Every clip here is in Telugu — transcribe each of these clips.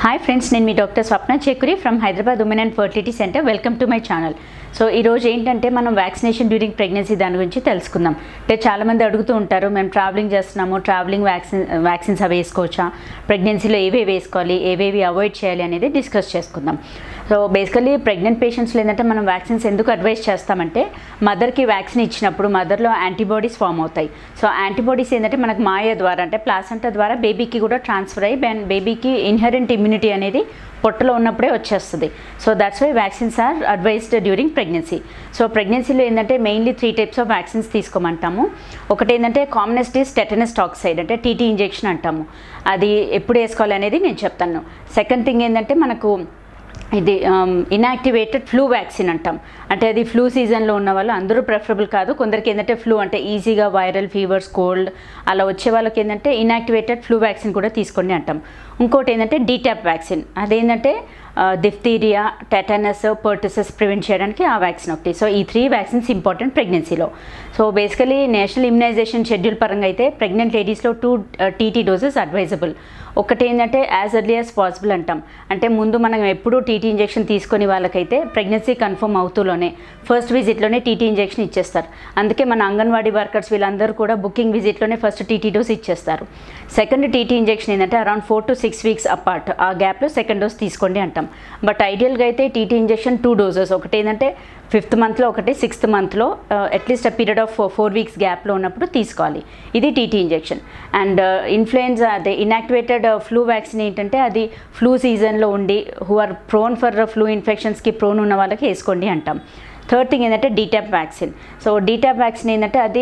హాయ్ ఫ్రెండ్స్ నేను మీ doctor Swapna Chekuri from Hyderabad women and fertility centre welcome to my channel so ఈరోజు ఏంటంటే మనం వ్యాక్సినేషన్ డ్యూరింగ్ ప్రెగ్నెన్సీ దాని గురించి తెలుసుకుందాం అంటే చాలామంది అడుగుతూ ఉంటారు మేము ట్రావెలింగ్ చేస్తున్నాము ట్రావెలింగ్ వ్యాక్సిన్ వ్యాక్సిన్స్ అవి వేసుకోవచ్చా ప్రెగ్నెన్సీలో ఏవేవి వేసుకోవాలి ఏవేవి అవాయిడ్ చేయాలి అనేది డిస్కస్ చేసుకుందాం సో బేసికలీ ప్రెగ్నెంట్ పేషెంట్స్లో ఏంటంటే మనం వ్యాక్సిన్స్ ఎందుకు అడ్వైస్ చేస్తామంటే మదర్కి వ్యాక్సిన్ ఇచ్చినప్పుడు మదర్లో యాంటీబాడీస్ ఫామ్ అవుతాయి సో యాంటీబాడీస్ ఏంటంటే మనకు మాయ ద్వారా అంటే ప్లాసెంటా ద్వారా బేబీకి కూడా ట్రాన్స్ఫర్ అయ్యి బెన్ బేబీకి ఇన్హెరెంట్ ఇమ్యూనిటీ అనేది పొట్టలో ఉన్నప్పుడే వచ్చేస్తుంది so that's why vaccines are advised during pregnancy so ప్రెగ్నెన్సీలో ఏంటంటే mainly three types of vaccines తీసుకోమంటాము ఒకటి ఏంటంటే కామనెస్ట్ ఈస్ టెటనస్ టాక్సైడ్ అంటే టీటీ ఇంజెక్షన్ అంటాము అది ఎప్పుడు వేసుకోవాలి అనేది నేను చెప్తాను సెకండ్ థింగ్ ఏంటంటే మనకు ఇది ఇన్యాక్టివేటెడ్ ఫ్లూ వ్యాక్సిన్ అంటాం అంటే అది ఫ్లూ సీజన్లో ఉన్న వాళ్ళు అందరూ ప్రిఫరబుల్ కాదు కొందరికి ఏంటంటే ఫ్లూ అంటే ఈజీగా వైరల్ ఫీవర్స్ కోల్డ్ అలా వచ్చే వాళ్ళకి ఏంటంటే ఇన్యాక్టివేటెడ్ ఫ్లూ వ్యాక్సిన్ కూడా తీసుకోండి అంటాం ఇంకోటి ఏంటంటే డీటాప్ వ్యాక్సిన్ అదేంటంటే దిఫ్తీరియా టెటనస్ పర్టిసెస్ ప్రివెంట్ చేయడానికి ఆ వ్యాక్సిన్ ఒకటి సో ఈ త్రీ వ్యాక్సిన్స్ ఇంపార్టెంట్ ప్రెగ్నెన్సీలో so basically national immunisation schedule పరంగా అయితే ప్రెగ్నెంట్ లేడీస్లో టూ టీటీ డోసెస్ అడ్వైజబుల్ ఒకటి ఏంటంటే యాజ్ ఎర్లీ యాజ్ పాసిబుల్ అంటాం అంటే ముందు మనం ఎప్పుడూ టీటీ ఇంజెక్షన్ తీసుకొని వాళ్ళకైతే ప్రెగ్నెన్సీ కన్ఫర్మ్ అవుతూలోనే ఫస్ట్ విజిట్లోనే టీటీ ఇంజెక్షన్ ఇచ్చేస్తారు అందుకే మన అంగన్వాడీ వర్కర్స్ వీళ్ళందరూ కూడా బుకింగ్ విజిట్లోనే ఫస్ట్ టీటీ డోస్ ఇచ్చేస్తారు సెకండ్ టీటీ ఇంజెక్షన్ ఏంటంటే around four to six weeks apart ఆ గ్యాప్లో సెకండ్ డోస్ తీసుకోండి అంటాం బట్ ఐడియల్గా అయితే టీటీ ఇంజెక్షన్ టూ డోసెస్ ఒకటి ఏంటంటే ఫిఫ్త్ మంత్లో ఒకటి సిక్స్త్ మంత్లో at least period of four weeks గ్యాప్లో ఉన్నప్పుడు తీసుకోవాలి ఇది టీటీ ఇంజెక్షన్ అండ్ ఇన్ఫ్లుయెన్జా అదే ఇన్యాక్టివేటెడ్ ఫ్లూ వ్యాక్సిన్ ఏంటంటే అది ఫ్లూ సీజన్లో ఉండి who are prone for flu ఇన్ఫెక్షన్స్కి ప్రోన్ ఉన్న వాళ్ళకి వేసుకోండి అంటాం థర్డ్ థింగ్ ఏంటంటే DTaP vaccine so DTaP vaccine ఏంటంటే అది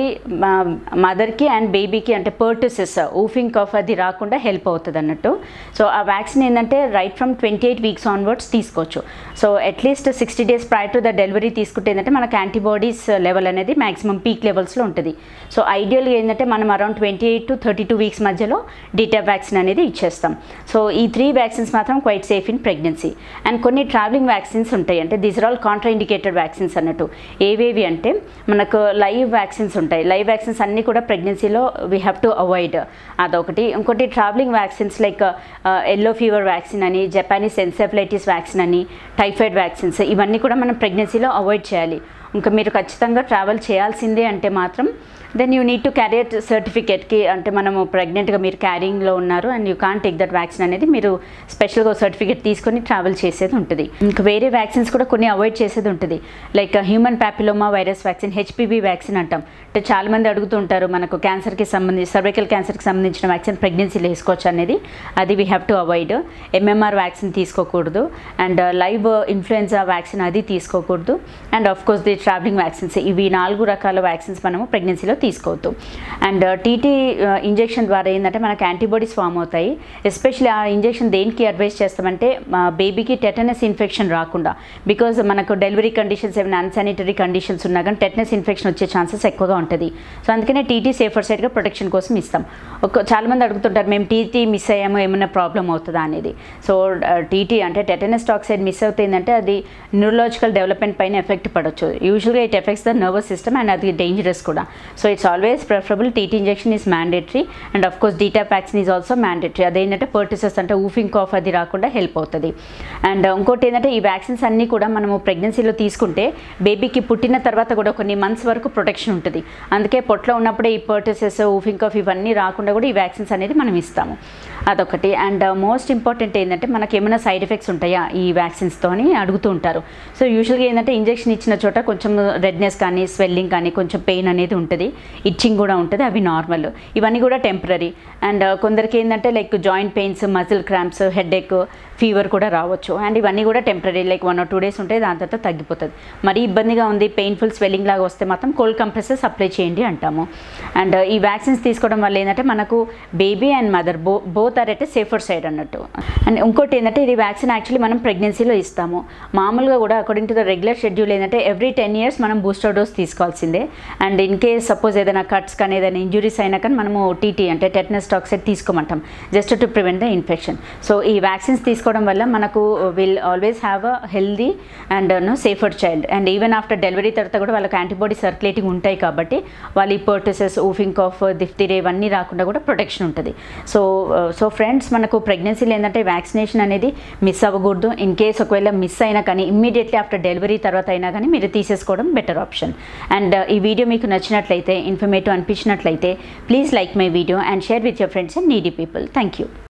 మదర్కి అండ్ బేబీకి అంటే పర్టిసెస్ ఊఫింగ్ కఫ్ అది రాకుండా హెల్ప్ అవుతుంది అన్నట్టు సో ఆ వ్యాక్సిన్ ఏంటంటే right from twenty eight weeks onwards తీసుకోవచ్చు so at least sixty days prior to the delivery తీసుకుంటే ఏంటంటే మనకు యాంటీబాడీస్ లెవెల్ అనేది మాక్సిమం పీక్ లెవెల్స్లో ఉంటుంది సో ఐడియల్గా ఏంటంటే మనం around twenty eight to thirty two weeks మధ్యలో డీటాప్ వ్యాక్సిన్ అనేది ఇచ్చేస్తాం సో ఈ త్రీ వ్యాక్సిన్స్ మాత్రం quite safe in pregnancy and కొన్ని ట్రావెలింగ్ వ్యాక్సిన్స్ ఉంటాయి అంటే these are all contraindicated vaccines అన్నట్టు ఏవేవి అంటే మనకు లైవ్ వ్యాక్సిన్స్ ఉంటాయి లైవ్ వ్యాక్సిన్స్ అన్నీ కూడా ప్రెగ్నెన్సీలో వీ హ్యావ్ టు అవాయిడ్ అదొకటి ఇంకోటి travelling vaccines like yellow fever vaccine అని జపానీస్ ఎన్సెఫలైటిస్ వ్యాక్సిన్ అని టైఫాయిడ్ వ్యాక్సిన్స్ ఇవన్నీ కూడా మనం ప్రెగ్నెన్సీలో అవాయిడ్ చేయాలి ఇంకా మీరు ఖచ్చితంగా ట్రావెల్ చేయాల్సిందే అంటే మాత్రం then you need to carrier సర్టిఫికేట్కి అంటే మనము ప్రెగ్నెంట్గా మీరు క్యారింగ్లో ఉన్నారు and you can take that vaccine అనేది మీరు స్పెషల్గా సర్టిఫికేట్ తీసుకొని ట్రావెల్ చేసేది ఉంటుంది ఇంకా వేరే వ్యాక్సిన్స్ కూడా కొన్ని అవాయిడ్ చేసేది ఉంటుంది like human papilloma virus vaccine HPV vaccine అంటాం అంటే చాలామంది అడుగుతుంటారు మనకు క్యాన్సర్కి సంబంధించి సర్వైకల్ క్యాన్సర్కి సంబంధించిన వ్యాక్సిన్ ప్రెగ్నెన్సీలో వేసుకోవచ్చు అనేది అది we have to avoid MMR vaccine తీసుకోకూడదు అండ్ లైవ్ ఇన్ఫ్లుయెన్జా వ్యాక్సిన్ అది తీసుకోకూడదు and of course the travelling vaccines ఇవి నాలుగు రకాల వ్యాక్సిన్స్ మనము ప్రెగ్నెన్సీలో తీసుకోవద్దు అండ్ టీటీ ఇంజెక్షన్ ద్వారా ఏంటంటే మనకు యాంటీబాడీస్ ఫామ్ అవుతాయి ఎస్పెషల్లీ ఆ ఇంజెక్షన్ దేనికి అడ్వైస్ చేస్తామంటే బేబీకి టెటనస్ ఇన్ఫెక్షన్ రాకుండా బికాజ్ మనకు డెలివరీ కండిషన్స్ ఏమైనా అన్సానిటరీ కండిషన్స్ ఉన్నా కానీ టెటనస్ ఇన్ఫెక్షన్ వచ్చే ఛాన్సెస్ ఎక్కువగా ఉంటుంది సో అందుకనే టీటీ సేఫర్ సైడ్గా ప్రొటెక్షన్ కోసం ఇస్తాం ఒక చాలామంది అడుగుతుంటారు మేము టీటీ మిస్ అయ్యామో ఏమైనా ప్రాబ్లం అవుతుందా అనేది సో టీటీ అంటే టెటనస్ టాక్సైడ్ మిస్ అవుతుందంటే అది న్యూరలాజికల్ డెవలప్మెంట్ పైన ఎఫెక్ట్ పడవచ్చు యూజువల్గా it affects the nervous system and అది డేంజరస్ కూడా so it's always preferable TT injection is mandatory and of course DTaP vaccine is also mandatory అదేంటంటే పర్టిసెస్ అంటే ఊఫింగ్ కాఫ్ అది రాకుండా హెల్ప్ అవుతుంది అండ్ ఇంకోటి ఏంటంటే ఈ వ్యాక్సిన్స్ అన్నీ కూడా మనము ప్రెగ్నెన్సీలో తీసుకుంటే బేబీకి పుట్టిన తర్వాత కూడా కొన్ని మంత్స్ వరకు ప్రొటెక్షన్ ఉంటుంది అందుకే పొట్లో ఉన్నప్పుడే ఈ పర్టిసెస్ ఊఫింగ్ కాఫ్ ఇవన్నీ రాకుండా కూడా ఈ వ్యాక్సిన్స్ అనేది మనం ఇస్తాము అదొకటి అండ్ మోస్ట్ ఇంపార్టెంట్ ఏంటంటే మనకి ఏమైనా సైడ్ ఎఫెక్ట్స్ ఉంటాయా ఈ వ్యాక్సిన్స్తో అని అడుగుతూ ఉంటారు సో యూజువల్గా ఏంటంటే ఇంజెక్షన్ ఇచ్చిన చోట కొంచెం రెడ్నెస్ కానీ స్వెల్లింగ్ కానీ కొంచెం పెయిన్ అనేది ఉంటుంది ఇచ్చింగ్ కూడా ఉంటుంది అవి నార్మల్ ఇవన్నీ కూడా టెంపరీ అండ్ కొందరికి ఏంటంటే like joint pains muscle cramps headache fever కూడా రావచ్చు అండ్ ఇవన్నీ కూడా temporary like one or two days ఉంటే దాని తర్వాత తగ్గిపోతుంది మరీ ఇబ్బందిగా ఉంది పెయిన్ఫుల్ స్వెల్లింగ్ లాగా వస్తే మాత్రం కోల్డ్ కంప్రెసెస్ అప్లై చేయండి అంటాము అండ్ ఈ వ్యాక్సిన్స్ తీసుకోవడం వల్ల ఏంటంటే మనకు బేబీ అండ్ మదర్ బో బోత్ ఆర్ అయితే సేఫర్ సైడ్ అన్నట్టు అండ్ ఇంకోటి ఏంటంటే ఇది వ్యాక్సిన్ యాక్చువల్లీ మనం ప్రెగ్నెన్సీలో ఇస్తాము మామూలుగా కూడా according to the regular schedule ఏంటంటే ఎవ్రీ టెన్ టెన్ ఇయర్స్ మనం బూస్టర్ డోస్ తీసుకోవాల్సిందే అండ్ ఇన్ కేస్ సపోజ్ ఏదైనా కట్స్ కానీ ఏదైనా ఇంజురీస్ అయినా కానీ మనము టీటీ అంటే టెటనస్ టాక్సైడ్ తీసుకోమంటాం just to prevent the infection so ఈ వ్యాక్సిన్స్ తీసుకోవడం వల్ల మనకు will always have a healthy and no safer child and even after delivery తర్వాత కూడా వాళ్ళకి యాంటీబాడీ సర్క్యులేటింగ్ ఉంటాయి కాబట్టి వాళ్ళు ఈ పర్టసెస్ ఊఫింగ్ కాఫ్ దిఫ్తీరియా ఇవన్నీ రాకుండా కూడా ప్రొటెక్షన్ ఉంటుంది సో సో ఫ్రెండ్స్ మనకు ప్రెగ్నెన్సీలో ఏంటంటే వ్యాక్సినేషన్ అనేది మిస్ అవ్వకూడదు ఇన్ కేస్ ఒకవేళ మిస్ అయినా కానీ ఇమ్మీడియట్లీ ఆఫ్టర్ డెలివరీ తర్వాత అయినా కానీ మీరు తీసేసుకోవడం బెటర్ ఆప్షన్ అండ్ ఈ వీడియో మీకు నచ్చినట్లయితే ఇన్ఫర్మేటివ్ అనిపించినట్లయితే please like my video and share with your friends and needy people thank you